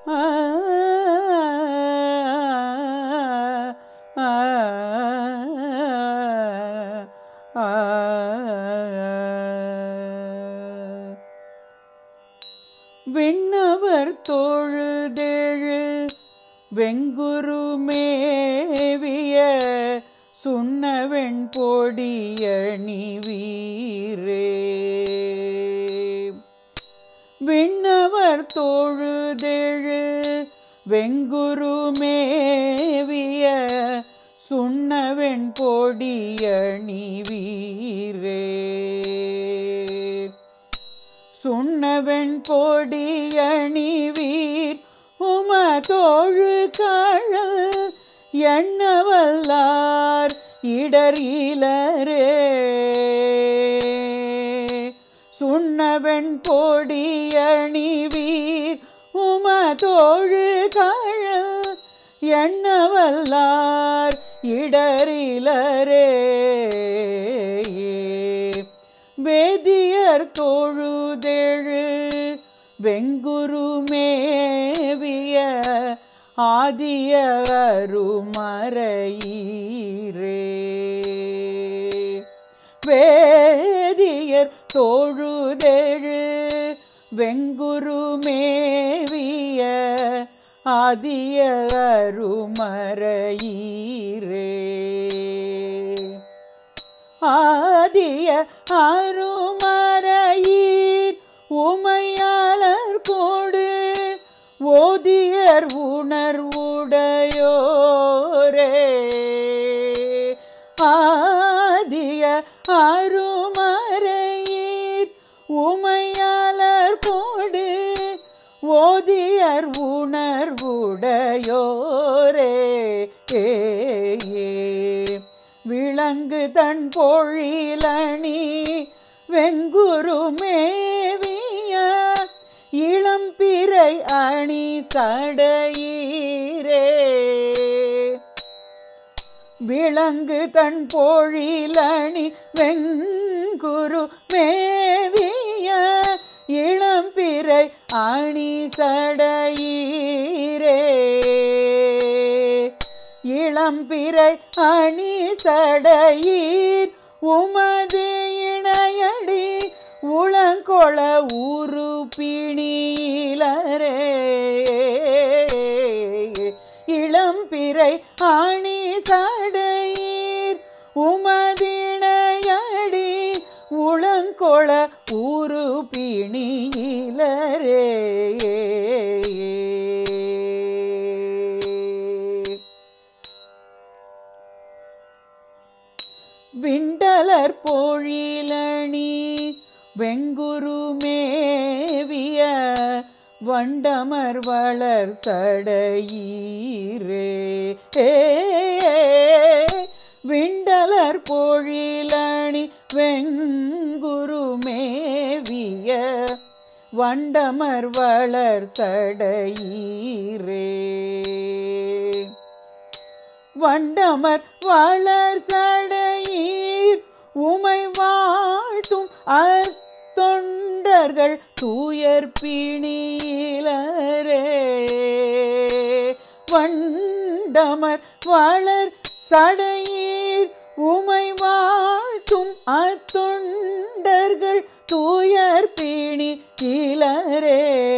விண்ணவர் தொழுதேழு வெங்குரு மேவிய சுண்ணவெண் பொடியணி வீரே விண்ணவர் தொழுதேழு வெங்குரு மேவிய சுண்ணவெண் பொடியணி வீரே சுண்ணவெண் பொடியணி வீர் உம தோழு கழல் எண்ணவல்லார் இடரிலரே சுண்ணவெண் பொடியணி வீர் உம தோழு கழல் எண்ணவல்லார் இடரிலரே வேதியர் தொழுதெழு வெங்குரு மேவிய ஆதிய அருமறையீரே வேதியர் தொழுதெழு வெங்குரு மேவிய ஆதிய அருமறையீரே ஆதிய அருமறையீர் உமையாளர் கோடு ஓதியர் உணர்வுடையோரே ஆதிய அருமறையீர் உமையாளர் கோடு ஓதியர் உணர்வுடையோரே ஏ ஏ விளங்கு தன் பொழிலணி வெங்குரு மேவிய இளம்பிறை அணி சடையீரே விளங்கு தன் பொழிலணி வெங்குரு மேவிய இளம்பிறை அணி சடையீரே இளம்பிறை அணி சடையீர் உமது இணையடி உளங்கொள ஊரு பிணியிலரே இளம்பிறை அணி சடையீர் உமதிணையடி உளங்கொள ஊரு பிணியிலரே விண்டலர் பொழிலணி வெங்குரு மேவிய வண்டமர் வளர் சடையீரே ஏ, விண்டலர் பொழிலணி வெங்குரு மேவிய வண்டமர் வளர் சடையீரே வண்டமர் வளர் சடையீர் உமை வாழ்த்தும் அத்தொண்டர்கள் தூயர் பிணியிலரே வண்டமர் வளர் சடையீர் உமை வாழ்த்தும் அத்தொண்டர்கள் தூயர் பிணி இளரே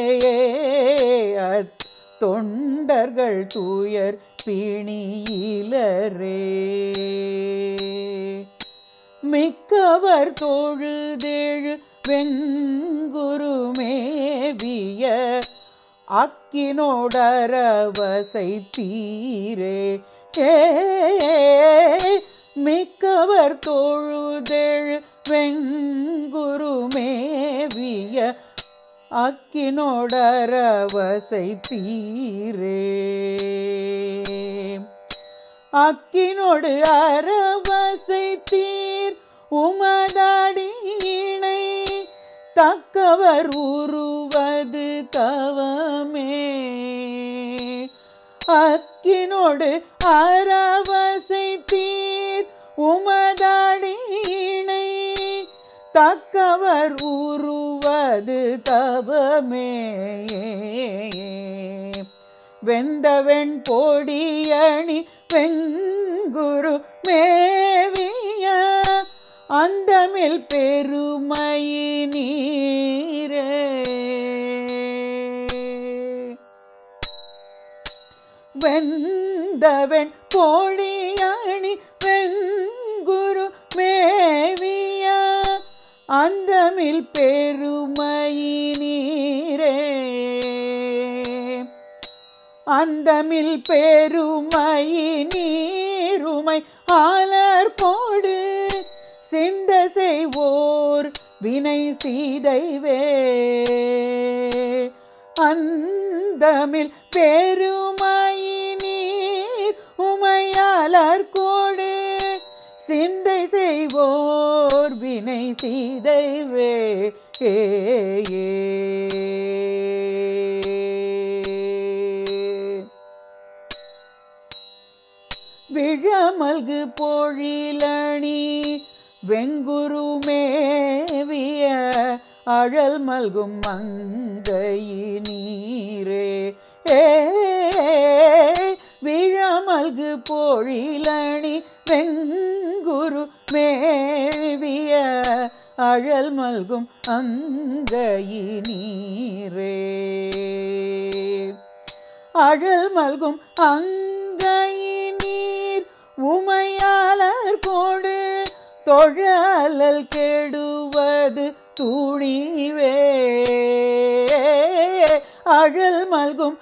தொண்டர்கள் தூயர் பிணியிலரே மிக்கவர் தொழுதேழு வெங்குரு மேவிய அக்கினோடரவசை தீரே ஏ மிக்கவர் தொழுதேழு வெங்குரு மேவிய அக்கினோடரவசை தீரே அக்கினோடு அரவசை தீர் உமதடியினை தக்கவர் உருவது தவமே அக்கினோடு அரவசை தீர் உமதடியினை தக்கவர் உருவது தவமே வெந்தவெண் பொடியணி வெங்குரு மேவிய அந்தமில் பெருமையினீரே வெந்தவெண் பொழியணி வெங்குரு மேவிய அந்தமில் பெருமையினீரே அந்தமில் பெருமையினீருமை ஆலர் போடு சிந்த செய்வோர் வினை சீதைவே அந்தமில் பெருமையினீர் உமையாளர் கோடு சிந்தை செய்வோர் வினை சீதைவே ஏ ஏ. விழமல்கு பொழிலணி வெங்குரு மேவிய அழல் மல்கும் மங்கையினீரே ஏ விழமல்கு பொழிலணி வெங்குரு மேவிய அழல் மல்கும் அங்கையினீரே அழல் மல்கும் அங்கையினீர் உமையாளர் கோடு தொழலல் கெடுவது துணிவே அழல் மல்கும்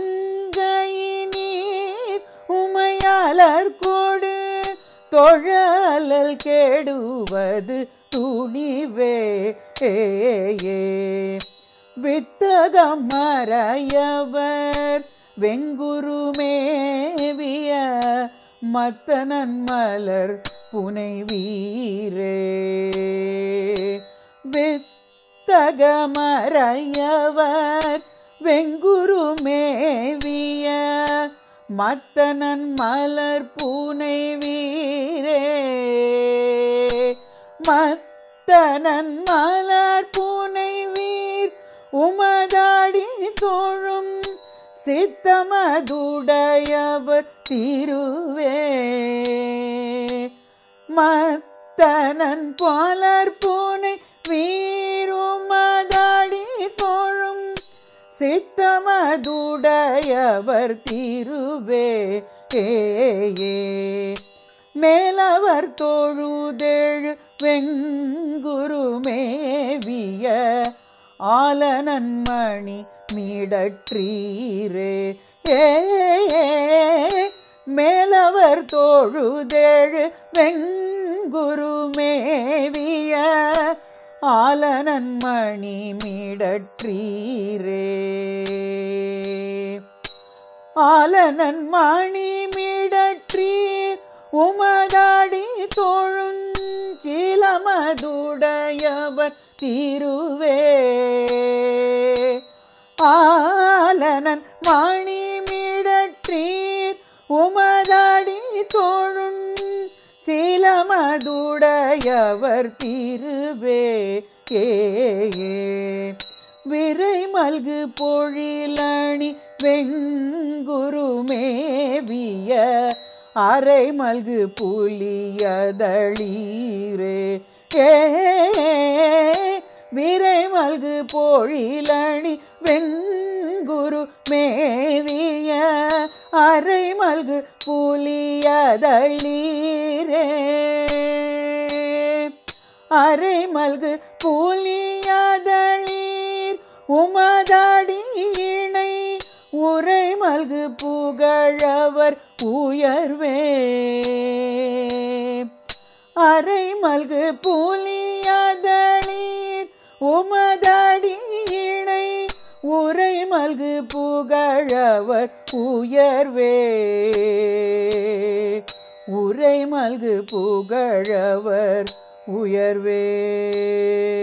அங்கையினீர் உமையாளர் கோடு தொழலல் கெடுவது துணிவே ஏ ஏ வித்தகம் மறையவர் வெங்குரு மேவிய மத்தனன் மலர் புனை வீரே வித்தகமறையவர் வெங்குரு மேவிய மத்தனன் மலர் பூனை வீரே மத்தனன் மலர் பூனை வீர் உமதாடி தோழும் சித்தமதுடையவர் திருவே மத்தனன் பாலர் பூனை வீருமதாடி தோழும் சித்தமதுடையவர் திருவே ஏ ஏ. மேலவர் தொழுதேழு வெங்குரு மேவிய ஆலனன்மணி மீடற்றீரே ஏ மேலவர் தோழுதேழு வெங்குரு மேவிய ஆலனன்மணி மீடற்றீரே ஆலனன் மணி மீடற்றீர் உமதாடி தோழுஞ்சிலமதுடையவர் திருவே ஆலனன் மணி மீடற்றீர் உமதாடி தோழும் சீலமதுடையவர் திருவே ஏ ஏ. விரை மல்கு பொழிலணி வெங்குரு மேவிய அரை மல்கு புலியதளீரே ஏ விரை மல்கு பொழிலணி வெங்குரு மேவிய அரை மல்கு புலியதளீரே அரை மல்கு புலியதளீர் உமதாடி இணை உரை மல்கு புகழவர் உயர்வே அரை மல்கு புலியதளீர் உமதாடி இணை உரை மல்கு புகழவர் உயர்வே உரை மல்கு புகழவர் உயர்வே